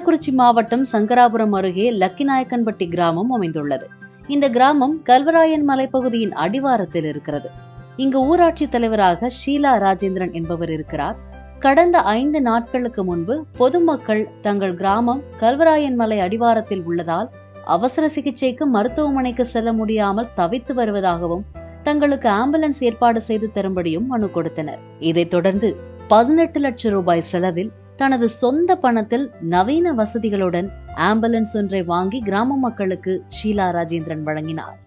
கள்ளக்குறிச்சி மாவட்டம் சங்கராபுரம் அருகே லக்கிநாயக்கன்பட்டி கிராமம் அமைந்துள்ளது இந்த கிராமம் கல்வராயன் மலைப்பகுதியின் அடிவாரத்தில் இருக்கிறது இங்கு ஊராட்சி தலைவராக ஷீலா ராஜேந்திரன் என்பவர் இருக்கிறார் கடந்த ஐந்து நாட்களுக்கு முன்பு பொதுமக்கள் தங்கள் கிராமம் கல்வராயன் மலை அடிவாரத்தில் உள்ளதால் அவசர சிகிச்சைக்கு மருத்துவமனைக்கு செல்ல முடியாமல் தவித்து வருவதாகவும் தங்களுக்கு ஆம்புலன்ஸ் ஏற்பாடு செய்து தரும்படியும் மனு கொடுத்தனர் இதைத் தொடர்ந்து பதினெட்டு லட்சம் ரூபாய் செலவில் தனது சொந்த பணத்தில் நவீன வசதிகளுடன் ஆம்புலன்ஸ் ஒன்றை வாங்கி கிராம மக்களுக்கு ஷீலா ராஜேந்திரன் வழங்கினார்